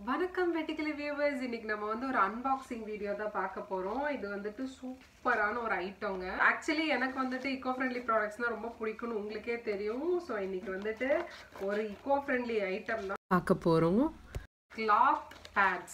வணக்கம் வெட்டிக்கலி வியூவர்ஸ் இன்னைக்கு நம்ம வந்து ஒரு அன்பாக்சிங் வீடியோ தான் பார்க்க போறோம் இது வந்துட்டு சூப்பரான ஒரு ஐட்டங்க ஆக்சுவலி எனக்கு வந்துட்டு இக்கோ ஃப்ரெண்ட்லி ப்ராடக்ட்ஸ்னால் ரொம்ப பிடிக்கும்னு உங்களுக்கே தெரியும் ஸோ இன்னைக்கு வந்துட்டு ஒரு இக்கோ ஃப்ரெண்ட்லி ஐட்டம் தான் பார்க்க போறோம் கிளாத் பேட்ஸ்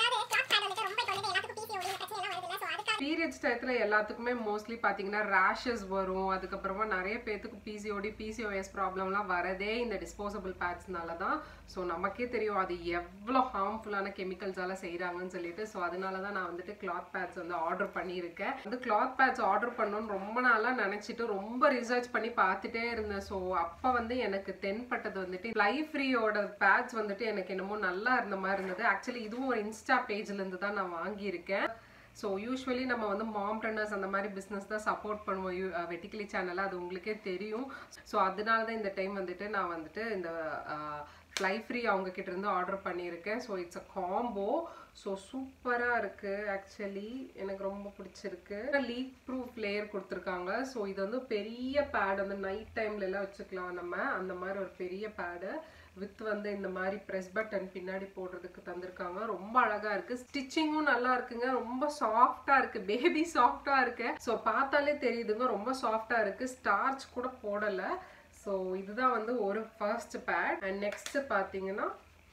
பீரியட்ஸ் டயத்தில் எல்லாத்துக்குமே மோஸ்ட்லி பார்த்தீங்கன்னா ரேஷஸ் வரும் அதுக்கப்புறமா நிறைய பேர்த்துக்கு பிசிஓடி பிசிஓஎஸ் ப்ராப்ளம்லாம் வரதே இந்த டிஸ்போசபிள் பேட்ஸ்னால தான் ஸோ நமக்கே தெரியும் அது எவ்வளோ ஹார்ம்ஃபுல்லான கெமிக்கல்ஸால செய்கிறாங்கன்னு சொல்லிட்டு ஸோ அதனால தான் நான் வந்துட்டு கிளாத் பேட்ஸ் வந்து ஆர்டர் பண்ணியிருக்கேன் வந்து கிளாத் பேட்ஸ் ஆர்டர் பண்ணணும்னு ரொம்ப நாளாக நினச்சிட்டு ரொம்ப ரிசர்ச் பண்ணி பார்த்துட்டே இருந்தேன் ஸோ அப்போ வந்து எனக்கு தென்பட்டது வந்துட்டு லை ஃப்ரீயோட பேட்ஸ் வந்துட்டு எனக்கு என்னமோ நல்லா இருந்த மாதிரி இருந்தது ஆக்சுவலி இதுவும் ஒரு இன்ஸ்டா பேஜ்லேருந்து தான் நான் வாங்கியிருக்கேன் ஸோ யூஸ்வலி நம்ம வந்து மாம் ரன்னர்ஸ் அந்த மாதிரி பிஸ்னஸ் தான் சப்போர்ட் பண்ணுவோம் யூ வெட்டிக்கலி சேனலில் அது உங்களுக்கே தெரியும் ஸோ அதனால தான் இந்த டைம் வந்துட்டு நான் வந்துட்டு இந்த ஃப்ளை ஃப்ரீ அவங்க கிட்ட இருந்து ஆர்டர் பண்ணியிருக்கேன் so it's a combo so சூப்பராக இருக்குது ஆக்சுவலி எனக்கு ரொம்ப பிடிச்சிருக்கு லீக் ப்ரூஃப் லேயர் கொடுத்துருக்காங்க ஸோ இது வந்து பெரிய பேட் வந்து நைட் டைம்ல எல்லாம் வச்சுக்கலாம் நம்ம அந்த மாதிரி ஒரு பெரிய பேடு வித் வந்து இந்த மாதிரி ப்ரெஸ் பட்டன் பின்னாடி போடுறதுக்கு தந்திருக்காங்க ரொம்ப அழகா இருக்கு ஸ்டிச்சிங்கும் நல்லா இருக்குங்க ரொம்ப சாஃப்டா இருக்கு பேபி சாஃப்டா இருக்கு ஸோ பார்த்தாலே தெரியுதுங்க ரொம்ப சாஃப்டா இருக்கு ஸ்டார்ச் கூட போடல ஸோ இதுதான் வந்து ஒரு ஃபர்ஸ்ட் பேட் அண்ட் நெக்ஸ்ட் பார்த்தீங்கன்னா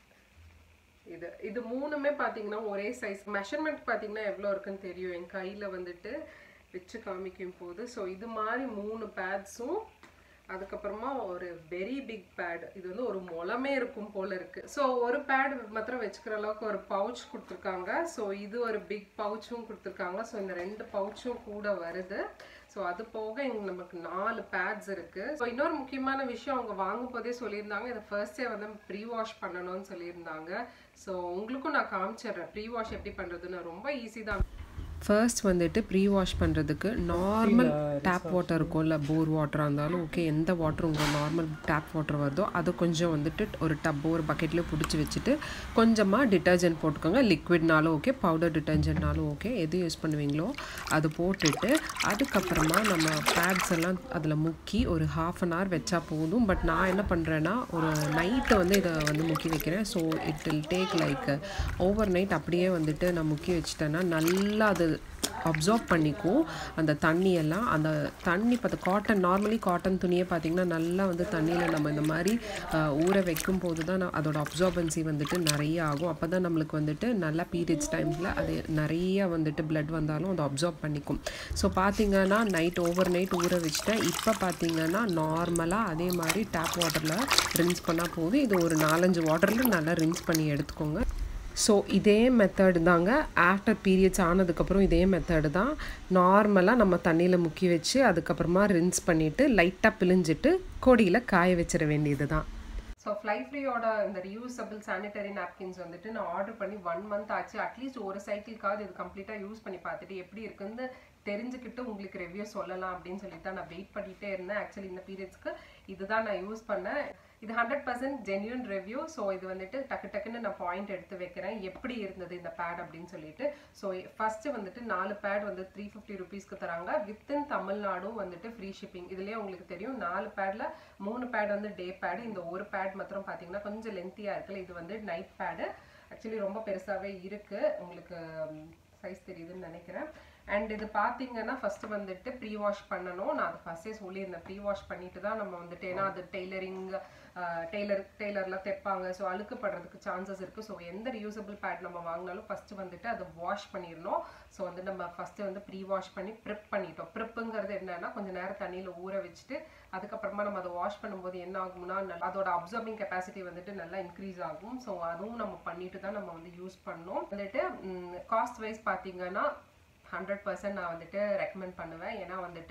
இது இது மூணுமே பார்த்தீங்கன்னா ஒரே சைஸ் மெஷர்மெண்ட் பார்த்தீங்கன்னா எவ்வளோ இருக்குன்னு தெரியும் என் கையில் வந்துட்டு வச்சு காமிக்கும் போது ஸோ இது மாதிரி மூணு பேட்ஸும் அதுக்கப்புறமா ஒரு வெரி பிக் பேட் இது வந்து ஒரு முளமே இருக்கும் போல இருக்கு ஸோ ஒரு பேட் மாத்திரம் வச்சுக்கிற அளவுக்கு ஒரு பவுச் கொடுத்துருக்காங்க ஸோ இது ஒரு பிக் பவுச்சும் கொடுத்துருக்காங்க ஸோ இந்த ரெண்டு பவுச்சும் கூட வருது ஸோ அது போக இங்கே நமக்கு நாலு பேட்ஸ் இருக்கு ஸோ இன்னொரு முக்கியமான விஷயம் அவங்க வாங்கும் போதே சொல்லியிருந்தாங்க இதை ஃபர்ஸ்டே வந்து ப்ரீ வாஷ் பண்ணணும்னு சொல்லியிருந்தாங்க ஸோ உங்களுக்கும் நான் காமிச்சிடுறேன் ப்ரீ வாஷ் எப்படி பண்ணுறதுன்னு ரொம்ப ஈஸி தான் ஃபர்ஸ்ட் வந்துட்டு ப்ரீ வாஷ் பண்ணுறதுக்கு நார்மல் டேப் வாட்டர் இருக்கும் இல்லை போர் வாட்டராக இருந்தாலும் ஓகே எந்த வாட்டர் உங்கள் நார்மல் டேப் வாட்டர் வருதோ அதை கொஞ்சம் வந்துட்டு ஒரு டப்போ ஒரு பக்கெட்லேயே பிடிச்சி வச்சுட்டு கொஞ்சமாக டிட்டர்ஜென்ட் போட்டுக்கோங்க லிக்விட்னாலும் ஓகே பவுடர் டிட்டர்ஜென்ட்னாலும் ஓகே எது யூஸ் பண்ணுவீங்களோ அது போட்டுட்டு அதுக்கப்புறமா நம்ம பேட்ஸ் எல்லாம் அதில் முக்கி ஒரு ஹாஃப் அன் ஹவர் வச்சா போதும் பட் நான் என்ன பண்ணுறேன்னா ஒரு நைட்டு வந்து இதை வந்து முக்கி வைக்கிறேன் so it will take like overnight அப்படியே வந்துட்டு நான் முக்கி வச்சிட்டேன்னா நல்லா அது அப்சார்ப் பண்ணிக்கும் அந்த தண்ணியெல்லாம் அந்த தண்ணி பார்த்து காட்டன் நார்மலி காட்டன் துணியை பார்த்திங்கன்னா நல்லா வந்து தண்ணியில் நம்ம இந்த மாதிரி ஊற வைக்கும் போது தான் அதோட அப்சார்பன்சி வந்துட்டு நிறைய ஆகும் அப்போ தான் நம்மளுக்கு வந்துட்டு நல்லா பீரியட்ஸ் டைமில் அது நிறைய வந்துட்டு பிளட் வந்தாலும் அதை அப்சார்ப் பண்ணிக்கும் ஸோ பார்த்திங்கன்னா நைட் ஓவர் நைட் ஊற வச்சுட்டேன் இப்போ பார்த்திங்கன்னா நார்மலாக அதே மாதிரி டேப் வாட்டரில் ரின்ஸ் பண்ணால் போதும் இது ஒரு நாலஞ்சு வாட்டரில் நல்லா ரின்ஸ் பண்ணி எடுத்துக்கோங்க ஸோ இதே மெத்தடு தாங்க ஆஃப்டர் பீரியட்ஸ் ஆனதுக்கப்புறம் இதே மெத்தடு தான் நார்மலாக நம்ம தண்ணியில் முக்கி வச்சு அதுக்கப்புறமா ரின்ஸ் பண்ணிவிட்டு லைட்டாக பிழிஞ்சிட்டு கொடியில் காய வச்சிட வேண்டியது தான் ஸோ ஃப்ளை ஃப்ரீயோட இந்த ரியூசபிள் சானிடரி நாப்கின்ஸ் வந்துட்டு நான் ஆர்டர் பண்ணி ஒன் மந்த் ஆச்சு அட்லீஸ்ட் ஒரு சைக்கிள்காவது இது கம்ப்ளீட்டாக யூஸ் பண்ணி பார்த்துட்டு எப்படி இருக்குன்னு தெரிஞ்சுக்கிட்டு உங்களுக்கு ரிவ்யூ சொல்லலாம் அப்படின்னு சொல்லிட்டு தான் நான் வெயிட் பண்ணிகிட்டே இருந்தேன் ஆக்சுவலி இந்த பீரியட்ஸ்க்கு இதுதான் நான் யூஸ் பண்ணேன் இது hundred percent genuine review so இது வந்துட்டு டக்கு டக்குன்னு நான் பாயிண்ட் எடுத்து வைக்கிறேன் எப்படி இருந்தது இந்த பேட் அப்படின்னு சொல்லிட்டு ஸோ ஃபர்ஸ்ட் வந்துட்டு நாலு பேட் வந்து த்ரீ ஃபிஃப்டி ருபீஸ்க்கு தராங்க வித்தின் தமிழ்நாடும் வந்துட்டு ஃப்ரீ ஷிப்பிங் இதுலேயே உங்களுக்கு தெரியும் நாலு பேடில் மூணு பேட் வந்து டே பேடு இந்த ஒரு பேட் மாத்திரம் பார்த்தீங்கன்னா கொஞ்சம் லென்த்தியாக இருக்குல்ல இது வந்து நைட் பேடு ஆக்சுவலி ரொம்ப பெருசாகவே இருக்குது உங்களுக்கு சைஸ் தெரியுதுன்னு நினைக்கிறேன் அண்ட் இது பார்த்தீங்கன்னா ஃபர்ஸ்ட் வந்துட்டு ப்ரீ வாஷ் பண்ணணும் நான் அது ஃபர்ஸ்டே சொல்லியிருந்தேன் ப்ரீ வாஷ் பண்ணிட்டு தான் நம்ம வந்துட்டு ஏன்னா அது டெய்லரிங் டெய்லர் டெய்லரில் தைப்பாங்க ஸோ அழுக்குப்படுறதுக்கு சான்சஸ் இருக்குது ஸோ எந்த ரியூசபிள் பேட் நம்ம வாங்கினாலும் ஃபஸ்ட்டு வந்துட்டு அதை வாஷ் பண்ணிடணும் ஸோ வந்து நம்ம ஃபஸ்ட்டு வந்து ப்ரீ வாஷ் பண்ணி ப்ரிப் பண்ணிட்டோம் ப்ரிப்புங்கிறது என்னன்னா கொஞ்சம் நேரம் தண்ணியில் ஊற வச்சுட்டு அதுக்கப்புறமா நம்ம அதை வாஷ் பண்ணும்போது என்ன ஆகும்னா அதோட அப்சர்விங் கெப்பாசிட்டி வந்துட்டு நல்லா இன்க்ரீஸ் ஆகும் ஸோ அதுவும் நம்ம பண்ணிட்டு தான் நம்ம வந்து யூஸ் பண்ணோம் வந்துட்டு காஸ்ட் வைஸ் பார்த்தீங்கன்னா ஹண்ட்ரட் பர்சன்ட் நான் வந்துட்டு ரெக்கமெண்ட் பண்ணுவேன் ஏன்னா வந்துட்டு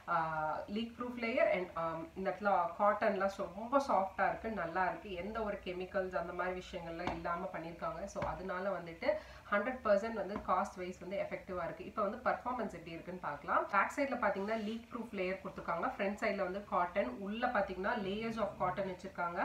லீக் ப்ரூஃப் லேயர் அண்ட் இந்த இடத்துல காட்டன்லாம் ரொம்ப சாஃப்டாக இருக்குது நல்லா இருக்குது எந்த ஒரு கெமிக்கல்ஸ் அந்த மாதிரி விஷயங்கள்லாம் இல்லாமல் பண்ணியிருக்காங்க ஸோ அதனால வந்துட்டு ஹண்ட்ரட் பர்சன்ட் வந்து காஸ்ட் வைஸ் வந்து எஃபெக்டிவாக இருக்குது இப்போ வந்து பர்ஃபார்மன்ஸ் எப்படி இருக்குன்னு பார்க்கலாம் பேக் சைடில் பார்த்தீங்கன்னா லீக் ப்ரூஃப் லேயர் கொடுத்துருக்காங்க ஃப்ரண்ட் சைடில் வந்து காட்டன் உள்ளே பார்த்தீங்கன்னா லேயர்ஸ் ஆஃப் காட்டன் வச்சுருக்காங்க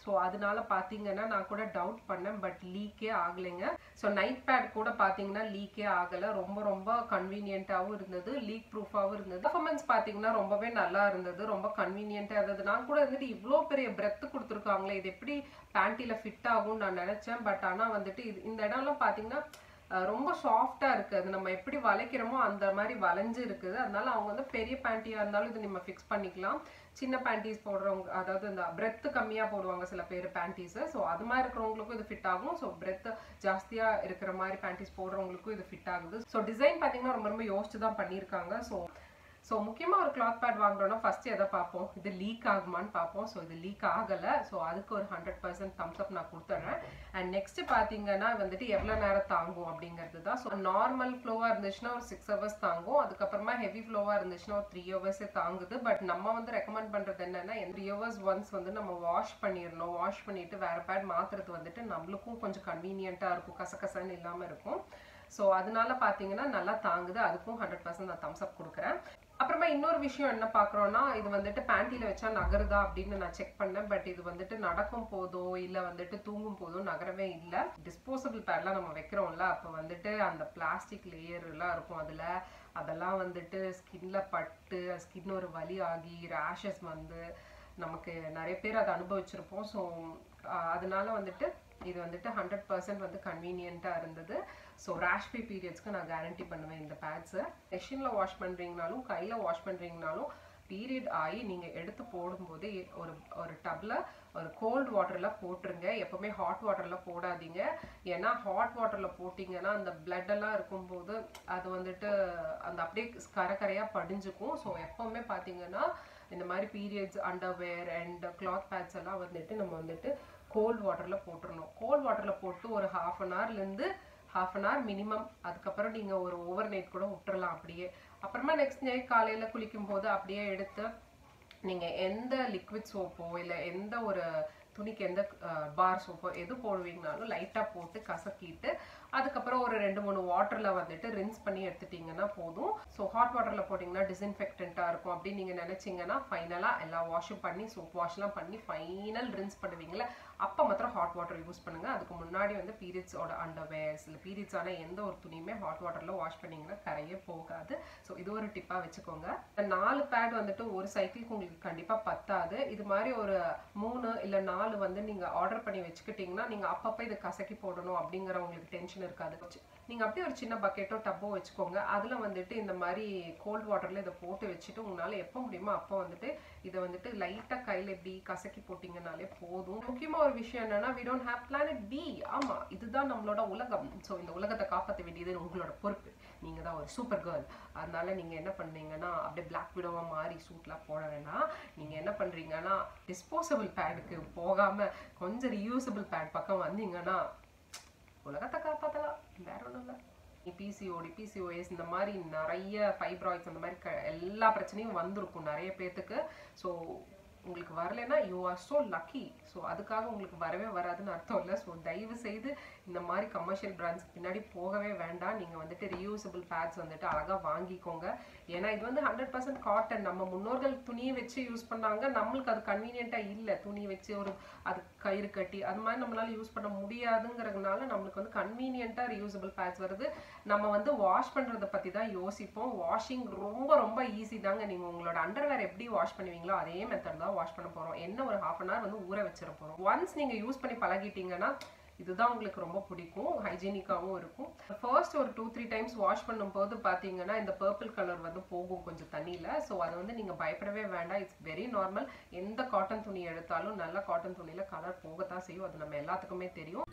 ஸோ அதனால பார்த்தீங்கன்னா நான் கூட டவுட் பண்ணேன் பட் லீக்கே ஆகலைங்க ஸோ நைட் பேட் கூட பார்த்தீங்கன்னா லீக்கே ஆகலை ரொம்ப ரொம்ப கன்வீனியன்ட்டாகவும் இருந்தது லீக் ப்ரூஃபாகவும் இருந்தது பர்ஃபார்மன்ஸ் பார்த்தீங்கன்னா ரொம்பவே நல்லா இருந்தது ரொம்ப கன்வீனியன்ட்டாக இருந்தது நான் கூட வந்துட்டு இவ்வளோ பெரிய பிரெத் கொடுத்துருக்காங்களே இது எப்படி பேண்டியில் ஃபிட் ஆகும்னு நான் நினச்சேன் பட் ஆனால் வந்துட்டு இது இந்த இடம்லாம் பார்த்தீங்கன்னா அஹ் ரொம்ப சாஃப்டா இருக்கு அது நம்ம எப்படி வளைக்கிறோமோ அந்த மாதிரி வளைஞ்சு இருக்குது அதனால அவங்க வந்து பெரிய பேண்டியா இருந்தாலும் இது நம்ம ஃபிக்ஸ் பண்ணிக்கலாம் சின்ன பேண்டீஸ் போடுறவங்க அதாவது இந்த பிரெத் கம்மியா போடுவாங்க சில பேர் பேண்டீஸ் ஸோ அது மாதிரி இருக்கிறவங்களுக்கும் இது ஃபிட் ஆகும் ஸோ பிரெத் ஜாஸ்தியா இருக்கிற மாதிரி பேண்டீஸ் போடுறவங்களுக்கும் இது ஃபிட் ஆகுது ஸோ டிசைன் பார்த்தீங்கன்னா ரொம்ப ரொம்ப யோசிச்சு தான் பண்ணியிருக்காங்க ஸோ ஸோ முக்கியமாக ஒரு கிளாத் பேட் வாங்குறோம்னா ஃபர்ஸ்ட் எதை பார்ப்போம் இது லீக் ஆகுமான்னு பார்ப்போம் ஸோ இது லீக் ஆகலை ஸோ அதுக்கு ஒரு ஹண்ட்ரட் பர்சன்ட் தம்ஸ் அப் நான் கொடுத்துட்றேன் அண்ட் நெக்ஸ்ட் பார்த்தீங்கன்னா வந்துட்டு எவ்வளோ நேரம் தாங்கும் அப்படிங்கிறது தான் ஸோ நார்மல் ஃப்ளோவாக இருந்துச்சுன்னா ஒரு சிக்ஸ் ஹவர்ஸ் தாங்கும் அதுக்கப்புறமா ஹெவி ஃப்ளோவாக இருந்துச்சுன்னா ஒரு த்ரீ ஹவர்ஸே தாங்குது பட் நம்ம வந்து ரெக்கமெண்ட் பண்ணுறது என்னன்னா த்ரீ ஹவர்ஸ் ஒன்ஸ் வந்து நம்ம வாஷ் பண்ணிடணும் வாஷ் பண்ணிட்டு வேற பேட் மாத்துறது வந்துட்டு நம்மளுக்கும் கொஞ்சம் கன்வீனியண்ட்டாக இருக்கும் கசகசன்னு இல்லாமல் இருக்கும் ஸோ அதனால பார்த்தீங்கன்னா நல்லா தாங்குது அதுக்கும் ஹண்ட்ரட் பர்சன்ட் நான் தம்ஸ் அப் கொடுக்குறேன் அப்புறமா இன்னொரு விஷயம் என்ன பார்க்குறோன்னா இது வந்துட்டு பேண்டியில் வச்சா நகருதா அப்படின்னு நான் செக் பண்ணேன் பட் இது வந்துட்டு நடக்கும் போதோ இல்லை வந்துட்டு தூங்கும் போதோ நகரவே இல்லை டிஸ்போசபிள் பேட்லாம் நம்ம வைக்கிறோம்ல அப்போ வந்துட்டு அந்த பிளாஸ்டிக் லேயர் எல்லாம் இருக்கும் அதில் அதெல்லாம் வந்துட்டு ஸ்கின்ல பட்டு ஸ்கின் ஒரு வலி ஆகி ரேஷஸ் வந்து நமக்கு நிறைய பேர் அதை அனுபவிச்சிருப்போம் ஸோ அதனால வந்துட்டு இது வந்துட்டு ஹண்ட்ரட் பர்சன்ட் வந்து கன்வீனியண்ட்டாக இருந்தது ஸோ ரேஷ் ஃப்ரீ பீரியட்ஸ்க்கு நான் கேரண்டி பண்ணுவேன் இந்த பேட்ஸை மெஷினில் வாஷ் பண்ணுறீங்கனாலும் கையில் வாஷ் பண்ணுறீங்கனாலும் பீரியட் ஆகி நீங்கள் எடுத்து போடும்போது ஒரு ஒரு டப்பில் ஒரு கோல்டு வாட்டரில் போட்டுருங்க எப்போவுமே ஹாட் வாட்டரில் போடாதீங்க ஏன்னா ஹாட் வாட்டரில் போட்டிங்கன்னா அந்த blood எல்லாம் இருக்கும்போது அது வந்துட்டு அந்த அப்படியே கரை கரையாக படிஞ்சுக்கும் ஸோ எப்போவுமே பார்த்தீங்கன்னா இந்த மாதிரி periods underwear and cloth pads எல்லாம் வந்துட்டு நம்ம வந்துட்டு கோல்ட் வாட்டரில் போட்டுறணும் கோல்ட் வாட்டரில் போட்டு ஒரு ஹாஃப் அன் ஹவர்லேருந்து ஹாஃப் அன் ஹவர் மினிமம் அதுக்கப்புறம் நீங்கள் ஒரு ஓவர் நைட் கூட விட்டுறலாம் அப்படியே அப்புறமா நெக்ஸ்ட் நைட் காலையில் குளிக்கும் போது அப்படியே எடுத்து நீங்கள் எந்த லிக்விட் சோப்போ இல்லை எந்த ஒரு துணிக்கு எந்த பார் சோப்போ எது போடுவீங்கனாலும் லைட்டாக போட்டு கசக்கிட்டு அதுக்கப்புறம் ஒரு ரெண்டு மூணு வாட்டரில் வந்துட்டு ரின்ஸ் பண்ணி எடுத்துட்டிங்கன்னா போதும் ஸோ ஹாட் வாட்டரில் போட்டிங்கன்னா டிஸ்இன்ஃபெக்டண்ட்டாக இருக்கும் அப்படின்னு நீங்கள் நினச்சிங்கன்னா ஃபைனலாக எல்லா வாஷும் பண்ணி சோப் வாஷ்லாம் பண்ணி ஃபைனல் ரின்ஸ் பண்ணுவீங்களே அப்போ மாத்திரம் ஹாட் வாட்டர் யூஸ் பண்ணுங்க அதுக்கு முன்னாடி வந்து பீரியட்ஸோட அண்டர்வேர்ஸ் இல்லை பீரியட்ஸான எந்த ஒரு துணியுமே ஹாட் வாட்டரில் வாஷ் பண்ணிங்கன்னா கரையே போகாது ஸோ இது ஒரு டிப்பாக வச்சுக்கோங்க இந்த நாலு பேட் வந்துட்டு ஒரு சைக்கிளுக்கு உங்களுக்கு கண்டிப்பாக பத்தாது இது மாதிரி ஒரு மூணு இல்லை நாலு வந்து நீங்கள் ஆர்டர் பண்ணி வச்சுக்கிட்டிங்கன்னா நீங்கள் அப்பப்போ இது கசக்கி போடணும் அப்படிங்கிற உங்களுக்கு டென்ஷன் இருக்காது நீங்கள் அப்படியே ஒரு சின்ன பக்கெட்டோ டப்போ வச்சுக்கோங்க அதில் வந்துட்டு இந்த மாதிரி கோல்ட் வாட்டரில் இதை போட்டு வச்சுட்டு உங்களால் எப்போ முடியுமோ அப்போ வந்துட்டு இதை வந்துட்டு லைட்டாக கையில் இப்படி கசக்கி போட்டிங்கனாலே போதும் முக்கியமாக ஒரு விஷயம் என்னன்னா we don't have planet B ஆமாம் இதுதான் நம்மளோட உலகம் ஸோ இந்த உலகத்தை காப்பாற்ற வேண்டியது உங்களோட பொறுப்பு நீங்கள் தான் ஒரு சூப்பர் கேர்ள் அதனால நீங்கள் என்ன பண்ணீங்கன்னா அப்படியே பிளாக் விடோவாக மாறி சூட்லாம் போட வேணாம் நீங்கள் என்ன பண்ணுறீங்கன்னா டிஸ்போசபிள் பேடுக்கு போகாமல் கொஞ்சம் ரியூசபிள் பேட் பக்கம் வந்தீங்கன்னா உலகத்தை காப்பாற்றலாம் வேற ஒன்றும் இல்லை பிசிஓடி பிசிஓஎஸ் இந்த மாதிரி நிறைய ஃபைப்ராய்ட்ஸ் அந்த மாதிரி க எல்லா பிரச்சனையும் வந்திருக்கும் நிறைய பேர்த்துக்கு ஸோ உங்களுக்கு வரலைன்னா you are so lucky so அதுக்காக உங்களுக்கு வரவே வராதுன்னு அர்த்தம் இல்லை ஸோ தயவு செய்து இந்த மாதிரி கமர்ஷியல் பிராண்ட்ஸ் பின்னாடி போகவே வேண்டாம் நீங்கள் வந்துட்டு ரியூசபிள் பேட்ஸ் வந்துட்டு அழகாக வாங்கிக்கோங்க ஏன்னா இது வந்து ஹண்ட்ரட் பர்சன்ட் காட்டன் நம்ம முன்னோர்கள் துணியை வச்சு யூஸ் பண்ணாங்க நம்மளுக்கு அது கன்வீனியண்ட்டாக இல்லை துணி வச்சு ஒரு அது கயிறு கட்டி அது மாதிரி நம்மளால யூஸ் பண்ண முடியாதுங்கிறதுனால நம்மளுக்கு வந்து கன்வீனியண்ட்டாக ரியூசபிள் பேட்ஸ் வருது நம்ம வந்து வாஷ் பண்ணுறதை பற்றி தான் யோசிப்போம் வாஷிங் ரொம்ப ரொம்ப ஈஸி தாங்க நீங்கள் உங்களோட அண்டர்வேர் எப்படி வாஷ் பண்ணுவீங்களோ அதே மெத்தட் தான் வாஷ் பண்ண போகிறோம் என்ன ஒரு ஹாஃப் அன் ஹவர் வந்து ஊற வச்சிட போகிறோம் ஒன்ஸ் நீங்கள் யூஸ் பண்ணி பழகிட்டீங்கன்னா இதுதான் உங்களுக்கு ரொம்ப பிடிக்கும் ஹைஜீனிக்காகவும் இருக்கும் ஃபர்ஸ்ட் ஒரு டூ த்ரீ டைம்ஸ் வாஷ் பண்ணும்போது பார்த்தீங்கன்னா இந்த பர்பிள் கலர் வந்து போகும் கொஞ்சம் தண்ணியில் ஸோ அதை வந்து நீங்கள் பயப்படவே வேண்டாம் இட்ஸ் வெரி நார்மல் எந்த காட்டன் துணி எடுத்தாலும் நல்ல காட்டன் துணியில் கலர் போகத்தான் செய்யும் அது நம்ம எல்லாத்துக்குமே தெரியும்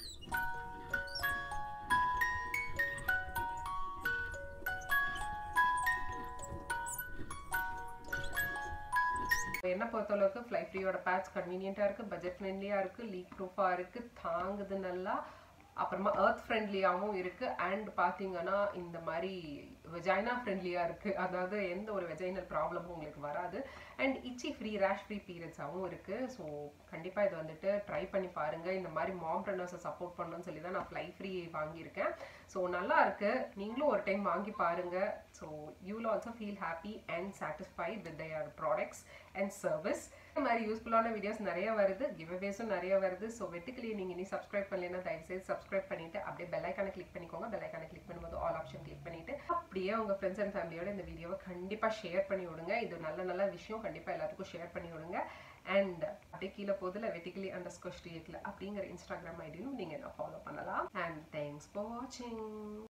என்ன பொறுத்தளவுக்கு ஃப்ளை ஃப்ரீயோட பேட்ச் கன்வீனியண்ட்டாக இருக்குது பட்ஜெட் ஃப்ரெண்ட்லியாக இருக்குது லீக் ப்ரூஃபாக இருக்குது தாங்குது நல்லா அப்புறமா எர்த் ஃப்ரெண்ட்லியாகவும் இருக்குது அண்ட் பார்த்தீங்கன்னா இந்த மாதிரி வெஜைனா ஃப்ரெண்ட்லியாக இருக்குது அதாவது எந்த ஒரு வெஜைனல் ப்ராப்ளமும் உங்களுக்கு வராது and itchy free rash free பீரியட்ஸாகவும் இருக்குது ஸோ கண்டிப்பாக இது வந்துட்டு ட்ரை பண்ணி பாருங்கள் இந்த மாதிரி மாம் ரன்னர்ஸை சப்போர்ட் பண்ணணும்னு சொல்லி தான் நான் ஃப்ளை ஃப்ரீ வாங்கியிருக்கேன் ஸோ நல்லா இருக்குது நீங்களும் ஒரு டைம் வாங்கி பாருங்கள் so you will also feel happy and satisfied with their products and service இந்த மாதிரி யூஸ்ஃபுல்லான வீடியோஸ் நிறைய வருது கிவ்அவேஸும் நிறைய வருது ஸோ வெட்டிக்கலி நீங்கள் இனி சப்ஸ்கிரைப் பண்ணலைன்னா தயவுசெய்து சப்ஸ்கிரைப் பண்ணிட்டு அப்படியே பெல் ஐக்கானை கிளிக் பண்ணிக்கோங்க பெல் ஐக்கானை கிளிக் பண்ணும்போது ஆல் ஆப்ஷன் கிளிக் பண்ணிட்டு அப்படியே உங்க ஃப்ரெண்ட்ஸ் அண்ட் ஃபேமிலியோட இந்த வீடியோவை கண்டிப்பாக ஷேர் பண்ணி விடுங்க இது நல்ல நல்ல விஷயம் கண்டிப்பாக எல்லாத்துக்கும் ஷேர் பண்ணி விடுங்க அண்ட் அப்படியே கீழே போதில் வெட்டிக்கலி அண்டர் ஸ்கோர் அப்படிங்கிற இன்ஸ்டாகிராம் ஐடியும் நீங்கள் என்ன ஃபாலோ பண்ணலாம் அண்ட் தேங்க்ஸ் ஃபார் வாட்சிங்